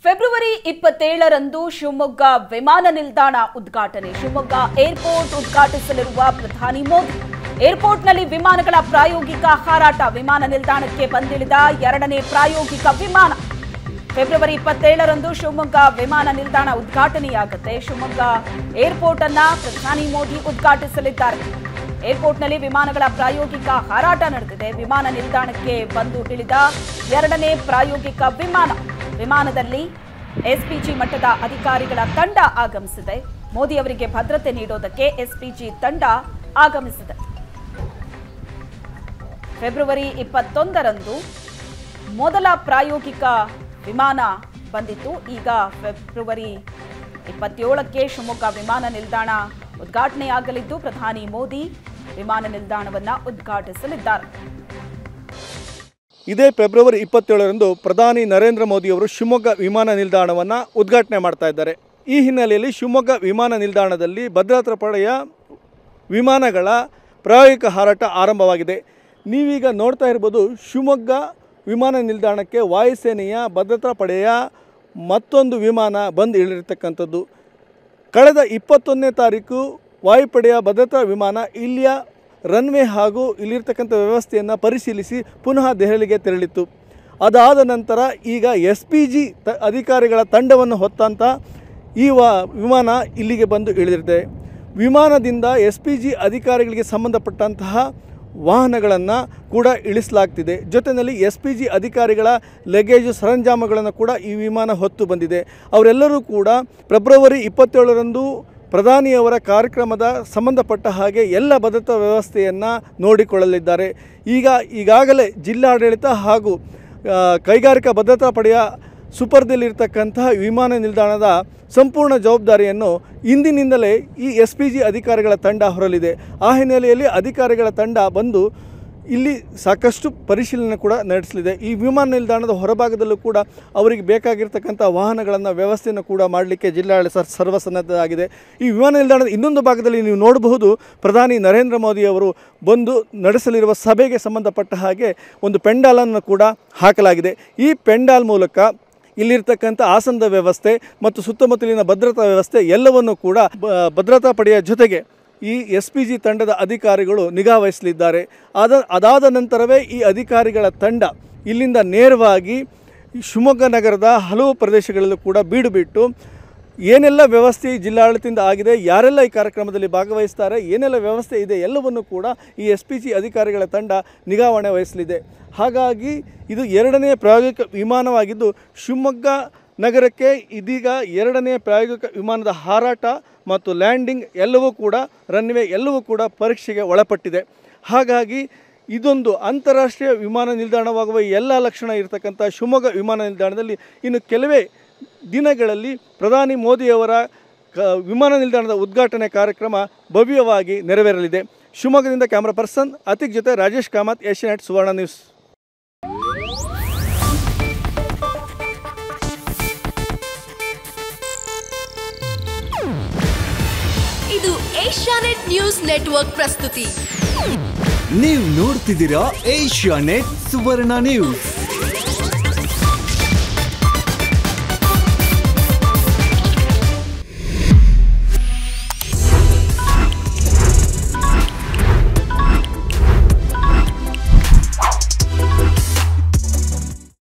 February ಇಪ್ಪತ್ತೇಳರಂದು Shivamogga ವಿಮಾನ ನಿಲ್ದಾಣ ಉದ್ಘಾಟನೆ ಶಿವಮೊಗ್ಗ ಏರ್ಪೋರ್ಟ್ ಉದ್ಘಾಟಿಸಲಿರುವ ಪ್ರಧಾನಿ ಮೋದಿ ಏರ್ಪೋರ್ಟ್ನಲ್ಲಿ ವಿಮಾನಗಳ ಪ್ರಾಯೋಗಿಕ ಹಾರಾಟ ವಿಮಾನ ನಿಲ್ದಾಣಕ್ಕೆ ಬಂದಿಳಿದ ಎರಡನೇ ಪ್ರಾಯೋಗಿಕ ವಿಮಾನ ಫೆಬ್ರವರಿ ಇಪ್ಪತ್ತೇಳರಂದು ಶಿವಮೊಗ್ಗ ವಿಮಾನ ನಿಲ್ದಾಣ ಉದ್ಘಾಟನೆಯಾಗುತ್ತೆ ಶಿವಮೊಗ್ಗ ಏರ್ಪೋರ್ಟ್ ಅನ್ನ ಪ್ರಧಾನಿ ಮೋದಿ ಉದ್ಘಾಟಿಸಲಿದ್ದಾರೆ ಏರ್ಪೋರ್ಟ್ನಲ್ಲಿ ವಿಮಾನಗಳ ಪ್ರಾಯೋಗಿಕ ಹಾರಾಟ ನಡೆದಿದೆ ವಿಮಾನ ನಿಲ್ದಾಣಕ್ಕೆ ಬಂದು ಇಳಿದ ಎರಡನೇ ಪ್ರಾಯೋಗಿಕ ವಿಮಾನ ವಿಮಾನದಲ್ಲಿ ಎಸ್ಪಿಜಿ ಮಟ್ಟದ ಅಧಿಕಾರಿಗಳ ತಂಡ ಆಗಮಿಸಿದೆ ಮೋದಿ ಅವರಿಗೆ ಭದ್ರತೆ ನೀಡೋದಕ್ಕೆ ಎಸ್ಪಿಜಿ ತಂಡ ಆಗಮಿಸಿದೆ ಫೆಬ್ರವರಿ ಇಪ್ಪತ್ತೊಂದರಂದು ಮೊದಲ ಪ್ರಾಯೋಗಿಕ ವಿಮಾನ ಬಂದಿತ್ತು ಈಗ ಫೆಬ್ರವರಿ ಇಪ್ಪತ್ತೇಳಕ್ಕೆ ಶಿವಮೊಗ್ಗ ವಿಮಾನ ನಿಲ್ದಾಣ ಉದ್ಘಾಟನೆಯಾಗಲಿದ್ದು ಪ್ರಧಾನಿ ಮೋದಿ ವಿಮಾನ ನಿಲ್ದಾಣವನ್ನ ಉದ್ಘಾಟಿಸಲಿದ್ದಾರೆ ಇದೇ ಫೆಬ್ರವರಿ ಇಪ್ಪತ್ತೇಳರಂದು ಪ್ರಧಾನಿ ನರೇಂದ್ರ ಮೋದಿಯವರು ಶಿವಮೊಗ್ಗ ವಿಮಾನ ನಿಲ್ದಾಣವನ್ನು ಉದ್ಘಾಟನೆ ಮಾಡ್ತಾ ಇದ್ದಾರೆ ಈ ಹಿನ್ನೆಲೆಯಲ್ಲಿ ಶಿವಮೊಗ್ಗ ವಿಮಾನ ನಿಲ್ದಾಣದಲ್ಲಿ ಭದ್ರತಾ ಪಡೆಯ ವಿಮಾನಗಳ ಪ್ರಾಯೋಗಿಕ ಹಾರಾಟ ಆರಂಭವಾಗಿದೆ ನೀವೀಗ ನೋಡ್ತಾ ಇರ್ಬೋದು ಶಿವಮೊಗ್ಗ ವಿಮಾನ ನಿಲ್ದಾಣಕ್ಕೆ ವಾಯುಸೇನೆಯ ಭದ್ರತಾ ಪಡೆಯ ಮತ್ತೊಂದು ವಿಮಾನ ಬಂದು ಇಳಿರ್ತಕ್ಕಂಥದ್ದು ಕಳೆದ ಇಪ್ಪತ್ತೊಂದನೇ ತಾರೀಕು ವಾಯುಪಡೆಯ ಭದ್ರತಾ ವಿಮಾನ ಇಲ್ಲಿಯ ರನ್ವೇ ಹಾಗೂ ಇಲ್ಲಿರ್ತಕ್ಕಂಥ ವ್ಯವಸ್ಥೆಯನ್ನು ಪರಿಶೀಲಿಸಿ ಪುನಃ ದೆಹಲಿಗೆ ತೆರಳಿತ್ತು ಅದಾದ ನಂತರ ಈಗ ಎಸ್ ಪಿ ಜಿ ತ ಅಧಿಕಾರಿಗಳ ತಂಡವನ್ನು ಹೊತ್ತಂಥ ಈ ವ ವಿಮಾನ ಇಲ್ಲಿಗೆ ಬಂದು ಇಳಿದಿದೆ ವಿಮಾನದಿಂದ ಎಸ್ ಪಿ ಜಿ ಅಧಿಕಾರಿಗಳಿಗೆ ಸಂಬಂಧಪಟ್ಟಂತಹ ವಾಹನಗಳನ್ನು ಕೂಡ ಇಳಿಸಲಾಗ್ತಿದೆ ಜೊತೆಯಲ್ಲಿ ಎಸ್ ಪಿ ಜಿ ಅಧಿಕಾರಿಗಳ ಲಗೇಜು ಸರಂಜಾಮಗಳನ್ನು ಕೂಡ ಈ ವಿಮಾನ ಹೊತ್ತು ಬಂದಿದೆ ಅವರೆಲ್ಲರೂ ಕೂಡ ಫೆಬ್ರವರಿ ಇಪ್ಪತ್ತೇಳರಂದು ಪ್ರಧಾನಿಯವರ ಕಾರ್ಯಕ್ರಮದ ಸಂಬಂಧಪಟ್ಟ ಹಾಗೆ ಎಲ್ಲ ಭದ್ರತಾ ವ್ಯವಸ್ಥೆಯನ್ನು ನೋಡಿಕೊಳ್ಳಲಿದ್ದಾರೆ ಈಗ ಈಗಾಗಲೇ ಜಿಲ್ಲಾಡಳಿತ ಹಾಗೂ ಆ, ಕೈಗಾರಿಕಾ ಭದ್ರತಾ ಪಡೆಯ ಸುಪರ್ದಲ್ಲಿರ್ತಕ್ಕಂತಹ ವಿಮಾನ ನಿಲ್ದಾಣದ ಸಂಪೂರ್ಣ ಜವಾಬ್ದಾರಿಯನ್ನು ಇಂದಿನಿಂದಲೇ ಈ ಎಸ್ ಪಿ ಜಿ ಅಧಿಕಾರಿಗಳ ತಂಡ ಹೊರಲಿದೆ ಆ ಹಿನ್ನೆಲೆಯಲ್ಲಿ ಅಧಿಕಾರಿಗಳ ತಂಡ ಬಂದು ಇಲ್ಲಿ ಸಾಕಷ್ಟು ಪರಿಶೀಲನೆ ಕೂಡ ನಡೆಸಲಿದೆ ಈ ವಿಮಾನ ನಿಲ್ದಾಣದ ಹೊರಭಾಗದಲ್ಲೂ ಕೂಡ ಅವರಿಗೆ ಬೇಕಾಗಿರ್ತಕ್ಕಂಥ ವಾಹನಗಳನ್ನು ವ್ಯವಸ್ಥೆಯನ್ನು ಕೂಡ ಮಾಡಲಿಕ್ಕೆ ಜಿಲ್ಲಾಡಳಿತ ಸರ್ವಸನ್ನದ್ಧವಾಗಿದೆ ಈ ವಿಮಾನ ನಿಲ್ದಾಣದ ಇನ್ನೊಂದು ಭಾಗದಲ್ಲಿ ನೀವು ನೋಡಬಹುದು ಪ್ರಧಾನಿ ನರೇಂದ್ರ ಮೋದಿ ಅವರು ಬಂದು ನಡೆಸಲಿರುವ ಸಭೆಗೆ ಸಂಬಂಧಪಟ್ಟ ಹಾಗೆ ಒಂದು ಪೆಂಡಾಲನ್ನು ಕೂಡ ಹಾಕಲಾಗಿದೆ ಈ ಪೆಂಡಾಲ್ ಮೂಲಕ ಇಲ್ಲಿರ್ತಕ್ಕಂಥ ಆಸನದ ವ್ಯವಸ್ಥೆ ಮತ್ತು ಸುತ್ತಮುತ್ತಲಿನ ಭದ್ರತಾ ವ್ಯವಸ್ಥೆ ಎಲ್ಲವನ್ನು ಕೂಡ ಬ- ಭದ್ರತಾ ಪಡೆಯ ಜೊತೆಗೆ ಈ ಎಸ್ ಪಿ ಜಿ ತಂಡದ ಅಧಿಕಾರಿಗಳು ನಿಗಾ ವಹಿಸಲಿದ್ದಾರೆ ಆದ ಅದಾದ ನಂತರವೇ ಈ ಅಧಿಕಾರಿಗಳ ತಂಡ ಇಲ್ಲಿಂದ ನೇರವಾಗಿ ಈ ಶಿವಮೊಗ್ಗ ನಗರದ ಹಲವು ಪ್ರದೇಶಗಳಲ್ಲೂ ಕೂಡ ಬೀಡು ಬಿಟ್ಟು ಏನೆಲ್ಲ ವ್ಯವಸ್ಥೆ ಈ ಜಿಲ್ಲಾಡಳಿತದಿಂದ ಆಗಿದೆ ಯಾರೆಲ್ಲ ಈ ಕಾರ್ಯಕ್ರಮದಲ್ಲಿ ಭಾಗವಹಿಸ್ತಾರೆ ಏನೆಲ್ಲ ವ್ಯವಸ್ಥೆ ಇದೆ ಎಲ್ಲವನ್ನು ಕೂಡ ಈ ಎಸ್ ಪಿ ಜಿ ಅಧಿಕಾರಿಗಳ ತಂಡ ನಿಗಾವಣೆ ವಹಿಸಲಿದೆ ಹಾಗಾಗಿ ಇದು ಎರಡನೇ ಪ್ರಾಯೋಗಿಕ ವಿಮಾನವಾಗಿದ್ದು ಶಿವಮೊಗ್ಗ ನಗರಕ್ಕೆ ಇದೀಗ ಎರಡನೇ ಪ್ರಾಯೋಗಿಕ ವಿಮಾನದ ಹಾರಾಟ ಮತ್ತು ಲ್ಯಾಂಡಿಂಗ್ ಎಲ್ಲವೂ ಕೂಡ ರನ್ವೇ ಎಲ್ಲವೂ ಕೂಡ ಪರೀಕ್ಷೆಗೆ ಒಳಪಟ್ಟಿದೆ ಹಾಗಾಗಿ ಇದೊಂದು ಅಂತಾರಾಷ್ಟ್ರೀಯ ವಿಮಾನ ನಿಲ್ದಾಣವಾಗುವ ಎಲ್ಲ ಲಕ್ಷಣ ಇರತಕ್ಕಂಥ ಶಿವಮೊಗ್ಗ ವಿಮಾನ ನಿಲ್ದಾಣದಲ್ಲಿ ಇನ್ನು ಕೆಲವೇ ದಿನಗಳಲ್ಲಿ ಪ್ರಧಾನಿ ಮೋದಿಯವರ ಕ ವಿಮಾನ ನಿಲ್ದಾಣದ ಉದ್ಘಾಟನೆ ಕಾರ್ಯಕ್ರಮ ಭವ್ಯವಾಗಿ ನೆರವೇರಲಿದೆ ಶಿವಮೊಗ್ಗದಿಂದ ಕ್ಯಾಮ್ರಾ ಪರ್ಸನ್ ಅತಿಕ್ ಜೊತೆ ರಾಜೇಶ್ ಕಾಮತ್ ಏಷ್ಯಾನೆಟ್ ಸುವರ್ಣ ನ್ಯೂಸ್ ಇದು ಏಷ್ಯಾನೆಟ್ ನ್ಯೂಸ್ ನೆಟ್ವರ್ಕ್ ಪ್ರಸ್ತುತಿ ನೀವು ನೋಡ್ತಿದ್ದೀರಾ ಏಷ್ಯಾ ನೆಟ್ ಸುವರ್ಣ ನ್ಯೂಸ್